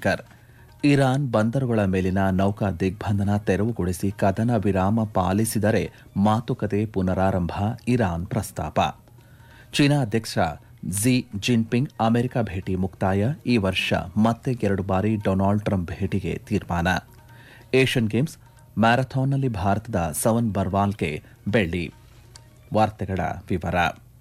Jaishankar Iran ಬಂದರುಗಳ ಮೇಲಿನ ನೌಕಾ ದಿಗ್ಬಂಧನ ತೆರವುಗೊಳಿಸಿ ಕದನ ವಿರಾಮ ಪಾಲಿಸಿದರೆ ಮಾತುಕತೆ ಪುನರಾರಂಭ ಇರಾನ್ ಪ್ರಸ್ತಾಪ ಚೀನಾ ಅಧ್ಯಕ್ಷ ಝಿ ಜಿನ್ಪಿಂಗ್ ಅಮೆರಿಕ ಭೇಟಿ ಮುಕ್ತಾಯ ಈ ವರ್ಷ ಮತ್ತೆ ಎರಡು ಬಾರಿ ಡೊನಾಲ್ಡ್ ಟ್ರಂಪ್ ಭೇಟಿಗೆ ತೀರ್ಮಾನ ಏಷ್ಯನ್ ಗೇಮ್ಸ್ ಮ್ಯಾರಥಾನ್ನಲ್ಲಿ ಭಾರತದ ಸವನ್ ಬರ್ವಾಲ್ಗೆ ಬೆಳ್ಳಿ ವಾರ್ತೆಗಳ ವಿವರ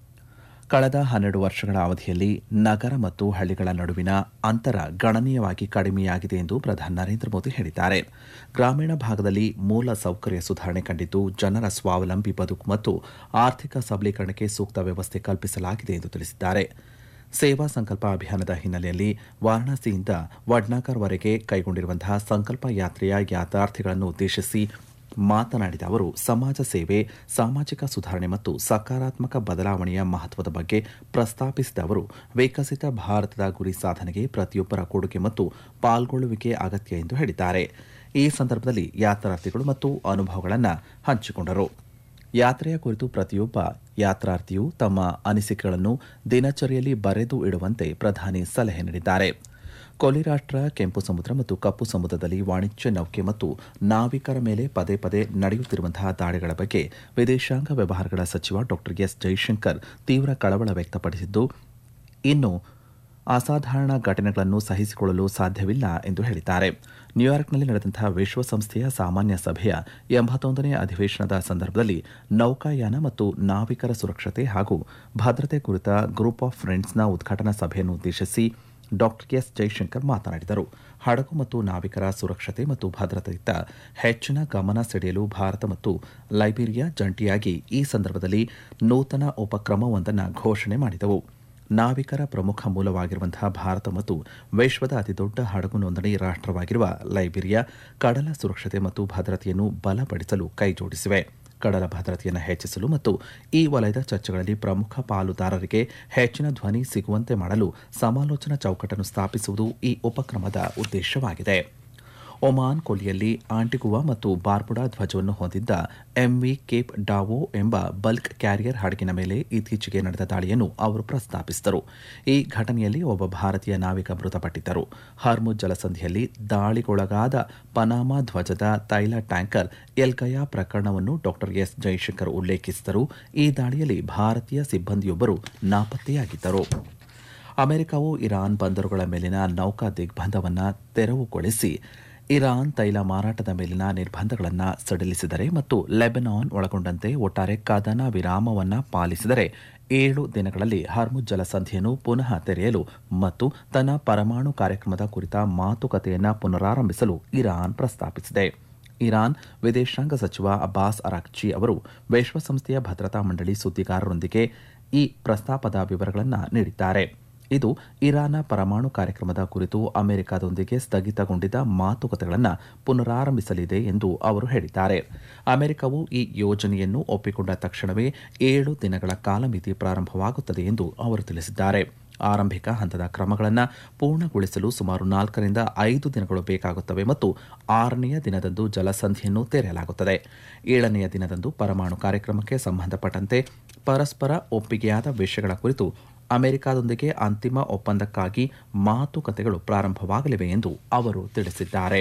ಕಳೆದ ಹನ್ನೆರಡು ವರ್ಷಗಳ ಅವಧಿಯಲ್ಲಿ ನಗರ ಮತ್ತು ಹಳ್ಳಿಗಳ ನಡುವಿನ ಅಂತರ ಗಣನೀಯವಾಗಿ ಕಡಿಮೆಯಾಗಿದೆ ಎಂದು ಪ್ರಧಾನಿ ನರೇಂದ್ರ ಮೋದಿ ಹೇಳಿದ್ದಾರೆ ಗ್ರಾಮೀಣ ಭಾಗದಲ್ಲಿ ಮೂಲ ಸೌಕರ್ಯ ಸುಧಾರಣೆ ಕಂಡಿದ್ದು ಜನರ ಸ್ವಾವಲಂಬಿ ಬದುಕು ಮತ್ತು ಆರ್ಥಿಕ ಸಬಲೀಕರಣಕ್ಕೆ ಸೂಕ್ತ ವ್ಯವಸ್ಥೆ ಕಲ್ಪಿಸಲಾಗಿದೆ ಎಂದು ತಿಳಿಸಿದ್ದಾರೆ ಸೇವಾ ಸಂಕಲ್ಪ ಅಭಿಯಾನದ ಹಿನ್ನೆಲೆಯಲ್ಲಿ ವಾರಾಣಸಿಯಿಂದ ವಡ್ನಾಕರ್ವರೆಗೆ ಕೈಗೊಂಡಿರುವಂತಹ ಸಂಕಲ್ಪ ಯಾತ್ರೆಯ ಯಾತ್ರಾರ್ಥಿಗಳನ್ನು ಉದ್ದೇಶಿಸಿ ಮಾತನಾಡಿದ ಅವರು ಸಮಾಜ ಸೇವೆ ಸಾಮಾಜಿಕ ಸುಧಾರಣೆ ಮತ್ತು ಸಕಾರಾತ್ಮಕ ಬದಲಾವಣೆಯ ಮಹತ್ವದ ಬಗ್ಗೆ ಪ್ರಸ್ತಾಪಿಸಿದ ಅವರು ವಿಕಸಿತ ಭಾರತದ ಗುರಿ ಸಾಧನೆಗೆ ಪ್ರತಿಯೊಬ್ಬರ ಕೊಡುಗೆ ಮತ್ತು ಪಾಲ್ಗೊಳ್ಳುವಿಕೆ ಅಗತ್ಯ ಎಂದು ಹೇಳಿದ್ದಾರೆ ಈ ಸಂದರ್ಭದಲ್ಲಿ ಯಾತ್ರಾರ್ಥಿಗಳು ಮತ್ತು ಅನುಭವಗಳನ್ನು ಹಂಚಿಕೊಂಡರು ಯಾತ್ರೆಯ ಕುರಿತು ಪ್ರತಿಯೊಬ್ಬ ಯಾತ್ರಾರ್ಥಿಯು ತಮ್ಮ ಅನಿಸಿಕೆಗಳನ್ನು ದಿನಚರಿಯಲ್ಲಿ ಬರೆದು ಇಡುವಂತೆ ಪ್ರಧಾನಿ ಸಲಹೆ ನೀಡಿದ್ದಾರೆ ಕೊಲ್ಲಿ ರಾಷ್ಟ್ರ ಕೆಂಪು ಸಮುದ್ರ ಮತ್ತು ಕಪ್ಪು ಸಮುದ್ರದಲ್ಲಿ ವಾಣಿಜ್ಯ ನೌಕೆ ಮತ್ತು ನಾವಿಕರ ಮೇಲೆ ಪದೇ ಪದೇ ನಡೆಯುತ್ತಿರುವಂತಹ ದಾಳಿಗಳ ಬಗ್ಗೆ ವಿದೇಶಾಂಗ ವ್ಯವಹಾರಗಳ ಸಚಿವ ಡಾ ಎಸ್ ಜೈಶಂಕರ್ ತೀವ್ರ ಕಳವಳ ವ್ಯಕ್ತಪಡಿಸಿದ್ದು ಇನ್ನು ಅಸಾಧಾರಣ ಘಟನೆಗಳನ್ನು ಸಹಿಸಿಕೊಳ್ಳಲು ಸಾಧ್ಯವಿಲ್ಲ ಎಂದು ಹೇಳಿದ್ದಾರೆ ನ್ಯೂಯಾರ್ಕ್ನಲ್ಲಿ ನಡೆದಂತಹ ವಿಶ್ವಸಂಸ್ಥೆಯ ಸಾಮಾನ್ಯ ಸಭೆಯ ಎಂಬತ್ತೊಂದನೇ ಅಧಿವೇಶನದ ಸಂದರ್ಭದಲ್ಲಿ ನೌಕಾಯಾನ ಮತ್ತು ನಾವಿಕರ ಸುರಕ್ಷತೆ ಹಾಗೂ ಭದ್ರತೆ ಕುರಿತ ಗ್ರೂಪ್ ಆಫ್ ಫ್ರೆಂಡ್ಸ್ನ ಉದ್ಘಾಟನಾ ಸಭೆಯನ್ನು ಉದ್ದೇಶಿಸಿ ಡಾ ಎಸ್ ಜೈಶಂಕರ್ ಮಾತನಾಡಿದರು ಹಡಗು ಮತ್ತು ನಾವಿಕರ ಸುರಕ್ಷತೆ ಮತ್ತು ಭದ್ರತೆಯತ್ತ ಹೆಚ್ಚಿನ ಗಮನ ಸೆಳೆಯಲು ಭಾರತ ಮತ್ತು ಲೈಬೀರಿಯಾ ಜಂಟಿಯಾಗಿ ಈ ಸಂದರ್ಭದಲ್ಲಿ ನೂತನ ಉಪಕ್ರಮವೊಂದನ್ನು ಘೋಷಣೆ ಮಾಡಿದವು ನಾವಿಕರ ಪ್ರಮುಖ ಮೂಲವಾಗಿರುವಂತಹ ಭಾರತ ಮತ್ತು ವಿಶ್ವದ ಅತಿದೊಡ್ಡ ಹಡಗು ನೋಂದಣಿ ರಾಷ್ಟ್ರವಾಗಿರುವ ಲೈಬೀರಿಯಾ ಕಡಲ ಸುರಕ್ಷತೆ ಮತ್ತು ಭದ್ರತೆಯನ್ನು ಬಲಪಡಿಸಲು ಕೈಜೋಡಿಸಿವೆ ಕಡಲ ಭದ್ರತೆಯನ್ನು ಹೆಚ್ಚಿಸಲು ಮತ್ತು ಈ ವಲಯದ ಚರ್ಚೆಗಳಲ್ಲಿ ಪ್ರಮುಖ ಪಾಲುದಾರರಿಗೆ ಹೆಚ್ಚಿನ ಧ್ವನಿ ಸಿಗುವಂತೆ ಮಾಡಲು ಸಮಾಲೋಚನಾ ಚೌಕಟ್ಟನ್ನು ಸ್ಥಾಪಿಸುವುದು ಈ ಉಪಕ್ರಮದ ಉದ್ದೇಶವಾಗಿದೆ ಒಮಾನ್ ಕೊಲ್ಲಿಯಲ್ಲಿ ಆಂಟಿಗುವಾ ಮತ್ತು ಬಾರ್ಬುಡಾ ಧ್ವಜವನ್ನು ಹೊಂದಿದ್ದ ಎಂವಿ ಕೇಪ್ ಡಾವೋ ಎಂಬ ಬಲ್ಕ್ ಕ್ಯಾರಿಯರ್ ಹಡಗಿನ ಮೇಲೆ ಇತ್ತೀಚೆಗೆ ನಡೆದ ದಾಳಿಯನ್ನು ಅವರು ಪ್ರಸ್ತಾಪಿಸಿದರು ಈ ಘಟನೆಯಲ್ಲಿ ಒಬ್ಬ ಭಾರತೀಯ ನಾವಿಕ ಮೃತಪಟ್ಟಿದ್ದರು ಹರ್ಮುಜ್ ಜಲಸಂಧಿಯಲ್ಲಿ ದಾಳಿಗೊಳಗಾದ ಪನಾಮಾ ಧ್ವಜದ ತೈಲ ಟ್ಯಾಂಕರ್ ಎಲ್ಗಯಾ ಪ್ರಕರಣವನ್ನು ಡಾ ಎಸ್ ಜೈಶಂಕರ್ ಉಲ್ಲೇಖಿಸಿದರು ಈ ದಾಳಿಯಲ್ಲಿ ಭಾರತೀಯ ಸಿಬ್ಬಂದಿಯೊಬ್ಬರು ನಾಪತ್ತೆಯಾಗಿದ್ದರು ಅಮೆರಿಕವು ಇರಾನ್ ಬಂದರುಗಳ ಮೇಲಿನ ನೌಕಾ ದಿಗ್ಬಂಧವನ್ನು ತೆರವುಗೊಳಿಸಿ ಇರಾನ್ ತೈಲ ಮಾರಾಟದ ಮೇಲಿನ ನಿರ್ಬಂಧಗಳನ್ನು ಸಡಿಲಿಸಿದರೆ ಮತ್ತು ಲೆಬನಾನ್ ಒಳಗೊಂಡಂತೆ ಒಟ್ಟಾರೆ ಕದನ ವಿರಾಮವನ್ನು ಪಾಲಿಸಿದರೆ ಏಳು ದಿನಗಳಲ್ಲಿ ಹರ್ಮುಜ್ ಜಲಸಂಧಿಯನ್ನು ಪುನಃ ತೆರೆಯಲು ಮತ್ತು ತನ್ನ ಪರಮಾಣು ಕಾರ್ಯಕ್ರಮದ ಕುರಿತ ಮಾತುಕತೆಯನ್ನು ಪುನರಾರಂಭಿಸಲು ಇರಾನ್ ಪ್ರಸ್ತಾಪಿಸಿದೆ ಇರಾನ್ ವಿದೇಶಾಂಗ ಸಚಿವ ಅಬ್ಬಾಸ್ ಅರಾಕ್ಚಿ ಅವರು ವಿಶ್ವಸಂಸ್ಥೆಯ ಭದ್ರತಾ ಮಂಡಳಿ ಸುದ್ದಿಗಾರರೊಂದಿಗೆ ಈ ಪ್ರಸ್ತಾಪದ ವಿವರಗಳನ್ನು ನೀಡಿದ್ದಾರೆ ಇದು ಇರಾನ್ನ ಪರಮಾಣು ಕಾರ್ಯಕ್ರಮದ ಕುರಿತು ಅಮೆರಿಕದೊಂದಿಗೆ ಸ್ಥಗಿತಗೊಂಡಿದ್ದ ಮಾತುಕತೆಗಳನ್ನು ಪುನರಾರಂಭಿಸಲಿದೆ ಎಂದು ಅವರು ಹೇಳಿದ್ದಾರೆ ಅಮೆರಿಕವು ಈ ಯೋಜನೆಯನ್ನು ಒಪ್ಪಿಕೊಂಡ ತಕ್ಷಣವೇ ಏಳು ದಿನಗಳ ಕಾಲಮಿತಿ ಪ್ರಾರಂಭವಾಗುತ್ತದೆ ಎಂದು ಅವರು ತಿಳಿಸಿದ್ದಾರೆ ಆರಂಭಿಕ ಹಂತದ ಕ್ರಮಗಳನ್ನು ಪೂರ್ಣಗೊಳಿಸಲು ಸುಮಾರು ನಾಲ್ಕರಿಂದ ಐದು ದಿನಗಳು ಬೇಕಾಗುತ್ತವೆ ಮತ್ತು ಆರನೆಯ ದಿನದಂದು ಜಲಸಂಧಿಯನ್ನು ತೆರೆಯಲಾಗುತ್ತದೆ ಏಳನೆಯ ದಿನದಂದು ಪರಮಾಣು ಕಾರ್ಯಕ್ರಮಕ್ಕೆ ಸಂಬಂಧಪಟ್ಟಂತೆ ಪರಸ್ಪರ ಒಪ್ಪಿಗೆಯಾದ ವಿಷಯಗಳ ಕುರಿತು ಅಮೆರಿಕದೊಂದಿಗೆ ಅಂತಿಮ ಒಪ್ಪಂದಕ್ಕಾಗಿ ಮಾತುಕತೆಗಳು ಪ್ರಾರಂಭವಾಗಲಿವೆ ಎಂದು ಅವರು ತಿಳಿಸಿದ್ದಾರೆ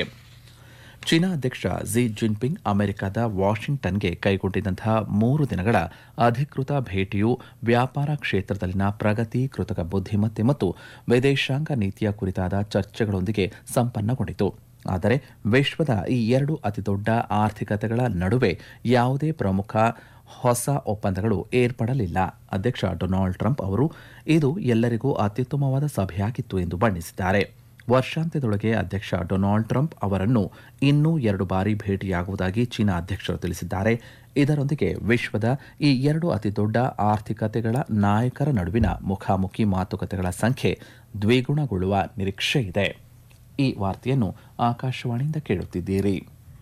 ಚೀನಾ ಅಧ್ಯಕ್ಷ ಝಿ ಜಿನ್ಪಿಂಗ್ ಅಮೆರಿಕದ ವಾಷಿಂಗ್ಟನ್ಗೆ ಕೈಗೊಂಡಿದ್ದಂತಹ ಮೂರು ದಿನಗಳ ಅಧಿಕೃತ ಭೇಟಿಯು ವ್ಯಾಪಾರ ಕ್ಷೇತ್ರದಲ್ಲಿನ ಪ್ರಗತಿ ಕೃತಕ ಬುದ್ಧಿಮತ್ತೆ ಮತ್ತು ವಿದೇಶಾಂಗ ನೀತಿಯ ಕುರಿತಾದ ಚರ್ಚೆಗಳೊಂದಿಗೆ ಸಂಪನ್ನಗೊಂಡಿತು ಆದರೆ ವಿಶ್ವದ ಈ ಎರಡು ಅತಿದೊಡ್ಡ ಆರ್ಥಿಕತೆಗಳ ನಡುವೆ ಯಾವುದೇ ಪ್ರಮುಖ ಹೊಸ ಒಪ್ಪಂದಗಳು ಏರ್ಪಡಲಿಲ್ಲ ಅಧ್ಯಕ್ಷ ಡೊನಾಲ್ಡ್ ಟ್ರಂಪ್ ಅವರು ಇದು ಎಲ್ಲರಿಗೂ ಅತ್ಯುತ್ತಮವಾದ ಸಭೆಯಾಗಿತ್ತು ಎಂದು ಬಣ್ಣಿಸಿದ್ದಾರೆ ವರ್ಷಾಂತ್ಯದೊಳಗೆ ಅಧ್ಯಕ್ಷ ಡೊನಾಲ್ಡ್ ಟ್ರಂಪ್ ಅವರನ್ನು ಇನ್ನೂ ಎರಡು ಬಾರಿ ಭೇಟಿಯಾಗುವುದಾಗಿ ಚೀನಾ ಅಧ್ಯಕ್ಷರು ತಿಳಿಸಿದ್ದಾರೆ ಇದರೊಂದಿಗೆ ವಿಶ್ವದ ಈ ಎರಡು ಅತಿದೊಡ್ಡ ಆರ್ಥಿಕತೆಗಳ ನಾಯಕರ ನಡುವಿನ ಮುಖಾಮುಖಿ ಮಾತುಕತೆಗಳ ಸಂಖ್ಯೆ ದ್ವಿಗುಣಗೊಳ್ಳುವ ನಿರೀಕ್ಷೆ ಇದೆ ಈ ವಾರ್ತೆಯನ್ನು ಆಕಾಶವಾಣಿಯಿಂದ ಕೇಳುತ್ತಿದ್ದೀರಿ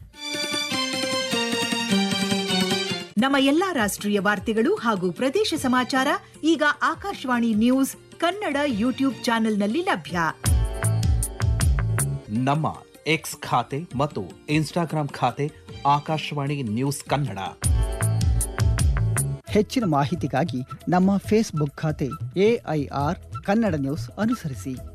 ನಮ್ಮ ಎಲ್ಲಾ ರಾಷ್ಟ್ರೀಯ ವಾರ್ತೆಗಳು ಹಾಗೂ ಪ್ರದೇಶ ಸಮಾಚಾರ ಈಗ ಆಕಾಶವಾಣಿ ನ್ಯೂಸ್ ಕನ್ನಡ ಯೂಟ್ಯೂಬ್ ಚಾನೆಲ್ನಲ್ಲಿ ಲಭ್ಯ ನಮ್ಮ ಎಕ್ಸ್ ಖಾತೆ ಮತ್ತು ಇನ್ಸ್ಟಾಗ್ರಾಂ ಖಾತೆ ಆಕಾಶವಾಣಿ ನ್ಯೂಸ್ ಕನ್ನಡ ಹೆಚ್ಚಿನ ಮಾಹಿತಿಗಾಗಿ ನಮ್ಮ ಫೇಸ್ಬುಕ್ ಖಾತೆ ಎಐಆರ್ ಕನ್ನಡ ನ್ಯೂಸ್ ಅನುಸರಿಸಿ